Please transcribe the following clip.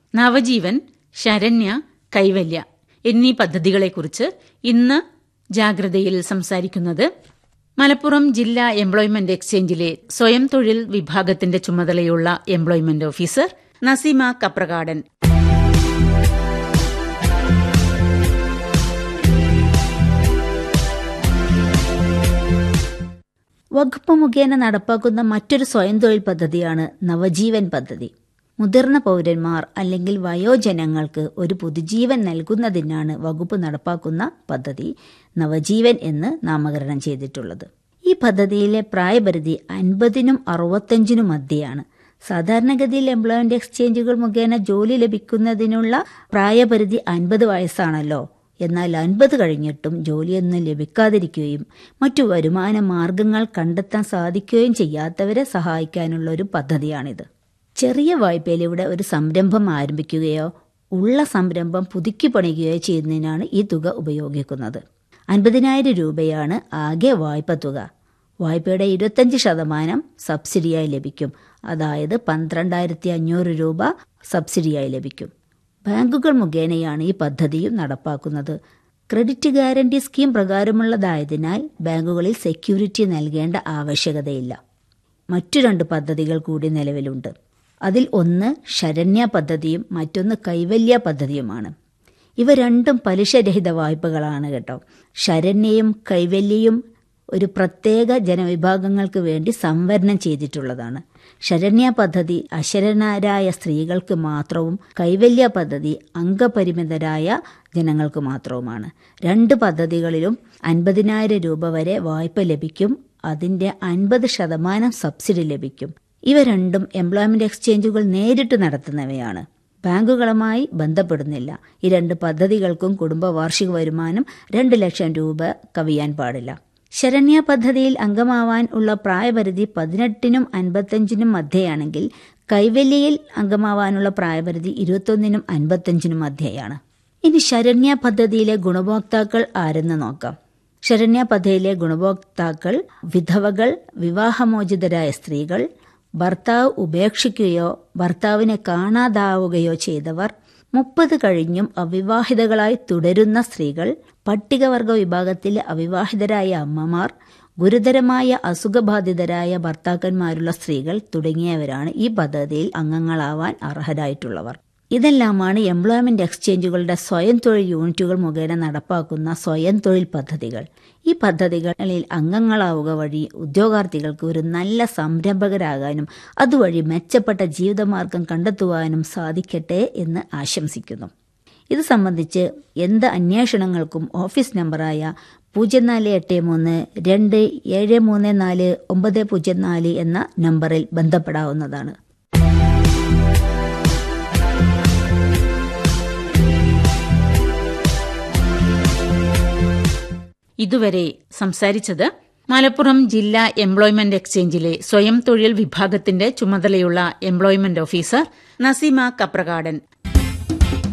നവജീവൻ ശരണ്യ കൈവല്യ എന്നീ പദ്ധതികളെക്കുറിച്ച് ഇന്ന് ജാഗ്രതയിൽ സംസാരിക്കുന്നത് മലപ്പുറം ജില്ലാ എംപ്ലോയ്മെന്റ് എക്സ്ചേഞ്ചിലെ സ്വയം തൊഴിൽ വിഭാഗത്തിന്റെ ചുമതലയുള്ള എംപ്ലോയ്മെന്റ് ഓഫീസർ നസീമ കപ്രകാടൻ വകുപ്പ് മുഖേന നടപ്പാക്കുന്ന മറ്റൊരു സ്വയം തൊഴിൽ പദ്ധതിയാണ് നവജീവൻ പദ്ധതി മുതിർന്ന പൗരന്മാർ അല്ലെങ്കിൽ വയോജനങ്ങൾക്ക് ഒരു പുതുജീവൻ നൽകുന്നതിനാണ് വകുപ്പ് നടപ്പാക്കുന്ന പദ്ധതി നവജീവൻ എന്ന് നാമകരണം ചെയ്തിട്ടുള്ളത് ഈ പദ്ധതിയിലെ പ്രായപരിധി അൻപതിനും അറുപത്തഞ്ചിനും മധ്യയാണ് സാധാരണഗതിയിൽ എംപ്ലോയ്മെന്റ് എക്സ്ചേഞ്ചുകൾ മുഖേന ജോലി ലഭിക്കുന്നതിനുള്ള പ്രായപരിധി അൻപത് വയസ്സാണല്ലോ എന്നാൽ അൻപത് കഴിഞ്ഞിട്ടും ജോലിയൊന്നും ലഭിക്കാതിരിക്കുകയും മറ്റു വരുമാന മാർഗങ്ങൾ കണ്ടെത്താൻ സാധിക്കുകയും ചെയ്യാത്തവരെ സഹായിക്കാനുള്ള ഒരു പദ്ധതിയാണിത് ചെറിയ വായ്പയിലൂടെ ഒരു സംരംഭം ആരംഭിക്കുകയോ ഉള്ള സംരംഭം പുതുക്കി പണിയുകയോ ചെയ്യുന്നതിനാണ് ഈ തുക ഉപയോഗിക്കുന്നത് അൻപതിനായിരം രൂപയാണ് ആകെ വായ്പ തുക വായ്പയുടെ ഇരുപത്തഞ്ച് ശതമാനം സബ്സിഡിയായി ലഭിക്കും അതായത് പന്ത്രണ്ടായിരത്തി അഞ്ഞൂറ് രൂപ സബ്സിഡിയായി ലഭിക്കും ബാങ്കുകൾ മുഖേനയാണ് ഈ പദ്ധതിയും നടപ്പാക്കുന്നത് ക്രെഡിറ്റ് ഗ്യാരണ്ടി സ്കീം പ്രകാരമുള്ളതായതിനാൽ ബാങ്കുകളിൽ സെക്യൂരിറ്റി നൽകേണ്ട ആവശ്യകതയില്ല മറ്റു രണ്ട് പദ്ധതികൾ കൂടി നിലവിലുണ്ട് അതിൽ ഒന്ന് ശരണ്യ പദ്ധതിയും മറ്റൊന്ന് കൈവല്യ പദ്ധതിയുമാണ് ഇവ രണ്ടും പലിശരഹിത വായ്പകളാണ് കേട്ടോ ശരണ്യയും കൈവല്യയും ഒരു പ്രത്യേക ജനവിഭാഗങ്ങൾക്ക് വേണ്ടി സംവരണം ചെയ്തിട്ടുള്ളതാണ് ശരണ്യ പദ്ധതി അശരണരായ സ്ത്രീകൾക്ക് മാത്രവും കൈവല്യ പദ്ധതി അംഗപരിമിതരായ ജനങ്ങൾക്ക് മാത്രവുമാണ് രണ്ട് പദ്ധതികളിലും അൻപതിനായിരം രൂപ വരെ വായ്പ ലഭിക്കും അതിന്റെ അൻപത് ശതമാനം സബ്സിഡി ലഭിക്കും ഇവ രണ്ടും എംപ്ലോയ്മെന്റ് എക്സ്ചേഞ്ചുകൾ നേരിട്ട് നടത്തുന്നവയാണ് ബാങ്കുകളുമായി ബന്ധപ്പെടുന്നില്ല ഈ രണ്ട് പദ്ധതികൾക്കും കുടുംബ വാർഷിക വരുമാനം രണ്ട് ലക്ഷം രൂപ കവിയാൻ പാടില്ല ശരണ്യ പദ്ധതിയിൽ അംഗമാവാൻ ഉള്ള പ്രായപരിധി പതിനെട്ടിനും അൻപത്തഞ്ചിനും മധ്യയാണെങ്കിൽ കൈവല്യയിൽ അംഗമാവാനുള്ള പ്രായപരിധി ഇരുപത്തൊന്നിനും അൻപത്തഞ്ചിനും മധ്യയാണ് ഇനി ശരണ്യ പദ്ധതിയിലെ ഗുണഭോക്താക്കൾ ആരെന്ന് നോക്കാം ശരണ്യ പദ്ധതിയിലെ ഗുണഭോക്താക്കൾ വിധവകൾ വിവാഹമോചിതരായ സ്ത്രീകൾ ഭർത്താവ് ഉപേക്ഷിക്കുകയോ ഭർത്താവിനെ കാണാതാവുകയോ ചെയ്തവർ മുപ്പത് കഴിഞ്ഞും അവിവാഹിതകളായി തുടരുന്ന സ്ത്രീകൾ പട്ടികവർഗ വിഭാഗത്തിലെ അവിവാഹിതരായ അമ്മമാർ ഗുരുതരമായ അസുഖബാധിതരായ ഭർത്താക്കന്മാരുള്ള സ്ത്രീകൾ തുടങ്ങിയവരാണ് ഈ പദ്ധതിയിൽ അംഗങ്ങളാവാൻ അർഹരായിട്ടുള്ളവർ ഇതെല്ലാമാണ് എംപ്ലോയ്മെന്റ് എക്സ്ചേഞ്ചുകളുടെ സ്വയം തൊഴിൽ യൂണിറ്റുകൾ മുഖേന നടപ്പാക്കുന്ന സ്വയം തൊഴിൽ പദ്ധതികൾ ഈ പദ്ധതികളിൽ അംഗങ്ങളാവുക വഴി ഉദ്യോഗാർത്ഥികൾക്ക് ഒരു നല്ല സംരംഭകരാകാനും അതുവഴി മെച്ചപ്പെട്ട ജീവിതമാർഗം കണ്ടെത്തുവാനും സാധിക്കട്ടെ എന്ന് ആശംസിക്കുന്നു ഇത് സംബന്ധിച്ച് എന്ത് അന്വേഷണങ്ങൾക്കും ഓഫീസ് നമ്പറായ പൂജ്യം നാല് എട്ട് മൂന്ന് രണ്ട് ഏഴ് മൂന്ന് നാല് ഒമ്പത് പൂജ്യം നാല് എന്ന നമ്പറിൽ ബന്ധപ്പെടാവുന്നതാണ് ഇതുവരെ സംസാരിച്ചത് മലപ്പുറം ജില്ലാ എംപ്ലോയ്മെന്റ് എക്സ്ചേഞ്ചിലെ സ്വയം തൊഴിൽ വിഭാഗത്തിന്റെ ചുമതലയുള്ള എംപ്ലോയ്മെന്റ് ഓഫീസർ നസീമ കപ്രകാടൻ